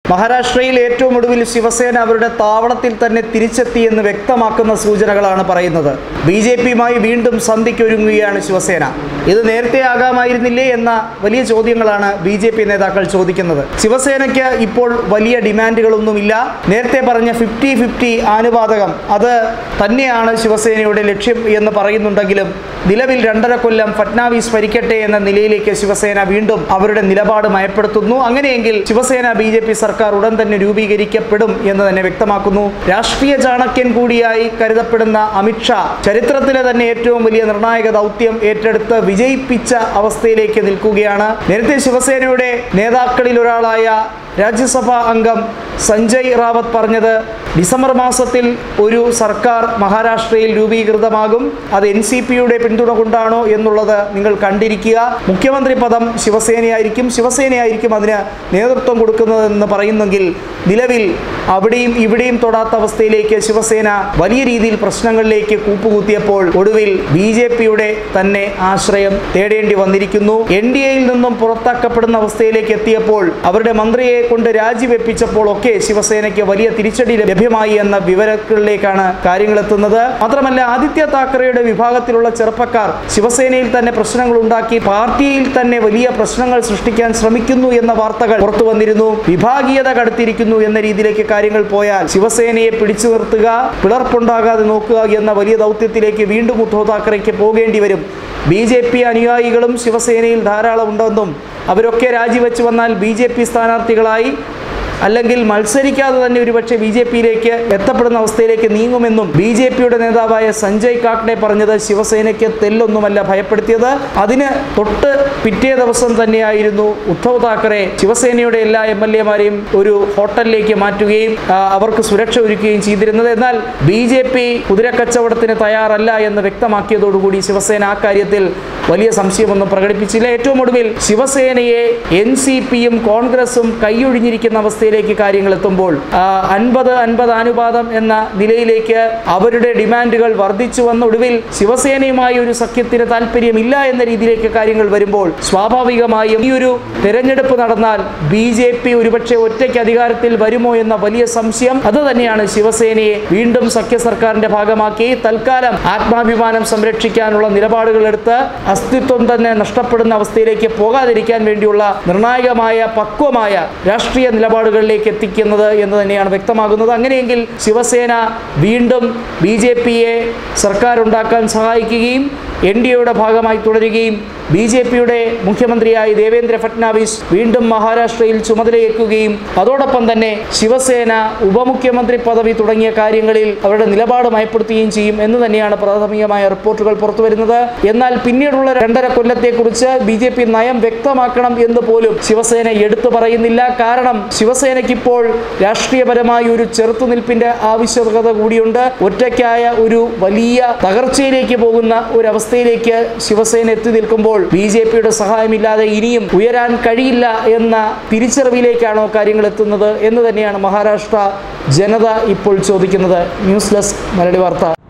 മഹാരാഷ്ട്രയിൽ ഏറ്റവും ഒടുവിൽ ശിവസേന അവരുടെ താവളത്തിൽ തന്നെ തിരിച്ചെത്തിയെന്ന് വ്യക്തമാക്കുന്ന സൂചനകളാണ് പറയുന്നത് ബി ജെ പിയുമായി വീണ്ടും സന്ധിക്കൊരുങ്ങുകയാണ് ശിവസേന ഇത് നേരത്തെ ആകാമായിരുന്നില്ലേ എന്ന വലിയ ചോദ്യങ്ങളാണ് ബി ജെ പി നേതാക്കൾ ചോദിക്കുന്നത് ശിവസേനയ്ക്ക് ഇപ്പോൾ വലിയ ഡിമാൻഡുകളൊന്നുമില്ല നേരത്തെ പറഞ്ഞ ഫിഫ്റ്റി ഫിഫ്റ്റി ആനുപാതകം അത് തന്നെയാണ് ശിവസേനയുടെ ലക്ഷ്യം എന്ന് പറയുന്നുണ്ടെങ്കിലും നിലവിൽ രണ്ടര കൊല്ലം ഫട്നാവിസ് ഭരിക്കട്ടെ എന്ന നിലയിലേക്ക് ശിവസേന വീണ്ടും അവരുടെ നിലപാട് മയപ്പെടുത്തുന്നു അങ്ങനെയെങ്കിൽ ശിവസേന ബി ജെ പി സർക്കാർ ഉടൻ തന്നെ രൂപീകരിക്കപ്പെടും എന്ന് തന്നെ വ്യക്തമാക്കുന്നു രാഷ്ട്രീയ ചാണക്യൻ കൂടിയായി കരുതപ്പെടുന്ന അമിത്ഷാ ചരിത്രത്തിലെ തന്നെ ഏറ്റവും വലിയ നിർണായക ദൗത്യം ഏറ്റെടുത്ത് വിജയിപ്പിച്ച അവസ്ഥയിലേക്ക് നിൽക്കുകയാണ് നേരത്തെ ശിവസേനയുടെ നേതാക്കളിൽ ഒരാളായ രാജ്യസഭാ അംഗം സഞ്ജയ് റാവത്ത് പറഞ്ഞത് ഡിസംബർ മാസത്തിൽ ഒരു സർക്കാർ മഹാരാഷ്ട്രയിൽ രൂപീകൃതമാകും അത് എൻ സി പിയുടെ പിന്തുണ കൊണ്ടാണോ എന്നുള്ളത് നിങ്ങൾ കണ്ടിരിക്കുക മുഖ്യമന്ത്രി പദം ശിവസേനയായിരിക്കും ശിവസേനയായിരിക്കും അതിന് നേതൃത്വം കൊടുക്കുന്നതെന്ന് പറയുന്നെങ്കിൽ നിലവിൽ അവിടെയും ഇവിടെയും തൊടാത്ത അവസ്ഥയിലേക്ക് ശിവസേന വലിയ രീതിയിൽ പ്രശ്നങ്ങളിലേക്ക് കൂപ്പുകുത്തിയപ്പോൾ ഒടുവിൽ ബി ജെ പിയുടെ തന്നെ ആശ്രയം തേടേണ്ടി വന്നിരിക്കുന്നു എൻ ഡി എയിൽ നിന്നും പുറത്താക്കപ്പെടുന്ന അവസ്ഥയിലേക്ക് എത്തിയപ്പോൾ അവരുടെ മന്ത്രിയെ കൊണ്ട് രാജിവെപ്പിച്ചപ്പോൾ ഒക്കെ ശിവസേനയ്ക്ക് വലിയ തിരിച്ചടി ലഭ്യമായി എന്ന വിവരങ്ങളിലേക്കാണ് കാര്യങ്ങൾ എത്തുന്നത് മാത്രമല്ല ആദിത്യ താക്കറെയുടെ വിഭാഗത്തിലുള്ള ചെറുപ്പക്കാർ ശിവസേനയിൽ തന്നെ പ്രശ്നങ്ങൾ ഉണ്ടാക്കി പാർട്ടിയിൽ തന്നെ വലിയ പ്രശ്നങ്ങൾ സൃഷ്ടിക്കാൻ ശ്രമിക്കുന്നു എന്ന വാർത്തകൾ പുറത്തു വന്നിരുന്നു വിഭാഗീയത കടുത്തിരിക്കുന്നു എന്ന രീതിയിലേക്ക് കാര്യങ്ങൾ പോയാൽ ശിവസേനയെ പിടിച്ചു നിർത്തുക പിളർപ്പുണ്ടാകാതെ നോക്കുക എന്ന വലിയ ദൗത്യത്തിലേക്ക് വീണ്ടും ഉദ്ധവ് താക്കറെക്ക് പോകേണ്ടി വരും ബി ജെ പി അനുയായികളും ശിവസേനയിൽ ധാരാളം ഉണ്ടെന്നും അവരൊക്കെ രാജിവെച്ച് വന്നാൽ ബി ജെ പി സ്ഥാനാർത്ഥികളായി അല്ലെങ്കിൽ മത്സരിക്കാതെ തന്നെ ഒരുപക്ഷെ ബി ജെ പിയിലേക്ക് എത്തപ്പെടുന്ന അവസ്ഥയിലേക്ക് നീങ്ങുമെന്നും ബി ജെ പിയുടെ നേതാവായ സഞ്ജയ് കാക്ടെ പറഞ്ഞത് ശിവസേനയ്ക്ക് തെല്ലൊന്നുമല്ല ഭയപ്പെടുത്തിയത് അതിന് തൊട്ട് പിറ്റേ ദിവസം തന്നെയായിരുന്നു ഉദ്ധവ് താക്കറെ ശിവസേനയുടെ എല്ലാ എം എൽ എമാരെയും ഒരു ഹോട്ടലിലേക്ക് മാറ്റുകയും ആ, അവർക്ക് സുരക്ഷ ഒരുക്കുകയും ചെയ്തിരുന്നത് എന്നാൽ ബി ജെ പി കുതിരക്കച്ചവടത്തിന് തയ്യാറല്ല എന്ന് വ്യക്തമാക്കിയതോടുകൂടി ശിവസേന ആ കാര്യത്തിൽ വലിയ സംശയമൊന്നും പ്രകടിപ്പിച്ചില്ല ഏറ്റവും ഒടുവിൽ ശിവസേനയെ എൻ സി പിയും കോൺഗ്രസും കൈയൊഴിഞ്ഞിരിക്കുന്ന അവസ്ഥയിലേക്ക് കാര്യങ്ങൾ എത്തുമ്പോൾ അൻപത് അൻപത് അനുപാതം എന്ന നിലയിലേക്ക് അവരുടെ ഡിമാൻഡുകൾ വർദ്ധിച്ചു വന്ന ഒടുവിൽ ശിവസേനയുമായി ഒരു സഖ്യത്തിന് താല്പര്യമില്ല എന്ന രീതിയിലേക്ക് കാര്യങ്ങൾ വരുമ്പോൾ സ്വാഭാവികമായും ഈ ഒരു തെരഞ്ഞെടുപ്പ് നടന്നാൽ ബി ജെ പി ഒരുപക്ഷെ ഒറ്റയ്ക്ക് അധികാരത്തിൽ വരുമോ എന്ന വലിയ സംശയം അത് തന്നെയാണ് ശിവസേനയെ വീണ്ടും സഖ്യ സർക്കാരിന്റെ ഭാഗമാക്കി തൽക്കാലം ആത്മാഭിമാനം സംരക്ഷിക്കാനുള്ള നിലപാടുകൾ എടുത്ത് അസ്തിത്വം തന്നെ നഷ്ടപ്പെടുന്ന അവസ്ഥയിലേക്ക് പോകാതിരിക്കാൻ വേണ്ടിയുള്ള നിർണായകമായ പക്വമായ രാഷ്ട്രീയ നിലപാടുകളിലേക്ക് എത്തിക്കുന്നത് എന്ന് തന്നെയാണ് വ്യക്തമാകുന്നത് അങ്ങനെയെങ്കിൽ ശിവസേന വീണ്ടും ബി ജെ പിയെ സർക്കാർ ഉണ്ടാക്കാൻ സഹായിക്കുകയും എൻ ഡി എയുടെ ഭാഗമായി തുടരുകയും ബി ജെ പിയുടെ മുഖ്യമന്ത്രിയായി ദേവേന്ദ്ര ഫട്നാവിസ് വീണ്ടും മഹാരാഷ്ട്രയിൽ ചുമതലയേൽക്കുകയും അതോടൊപ്പം തന്നെ ശിവസേന ഉപമുഖ്യമന്ത്രി പദവി തുടങ്ങിയ കാര്യങ്ങളിൽ അവരുടെ നിലപാട് മയപ്പെടുത്തുകയും ചെയ്യും എന്ന് തന്നെയാണ് പ്രാഥമികമായ റിപ്പോർട്ടുകൾ പുറത്തു വരുന്നത് എന്നാൽ പിന്നീടുള്ള രണ്ടര കൊല്ലത്തെക്കുറിച്ച് ബി ജെ പി നയം വ്യക്തമാക്കണം എന്ന് പോലും ശിവസേന എടുത്തു പറയുന്നില്ല കാരണം ശിവസേനയ്ക്ക് ഇപ്പോൾ രാഷ്ട്രീയപരമായ ഒരു ചെറുത്തുനിൽപ്പിന്റെ ആവശ്യകത കൂടിയുണ്ട് ഒറ്റയ്ക്കായ ഒരു വലിയ തകർച്ചയിലേക്ക് പോകുന്ന ഒരു അവസ്ഥയിലേക്ക് ശിവസേന എത്തി നിൽക്കുമ്പോൾ ബി ജെ പിയുടെ സഹായമില്ലാതെ ഇനിയും ഉയരാൻ കഴിയില്ല എന്ന തിരിച്ചറിവിലേക്കാണോ കാര്യങ്ങൾ എത്തുന്നത് എന്ന് തന്നെയാണ് മഹാരാഷ്ട്ര ജനത ഇപ്പോൾ ചോദിക്കുന്നത് ന്യൂസ് ഡെസ്ക് മലയാളി വാർത്ത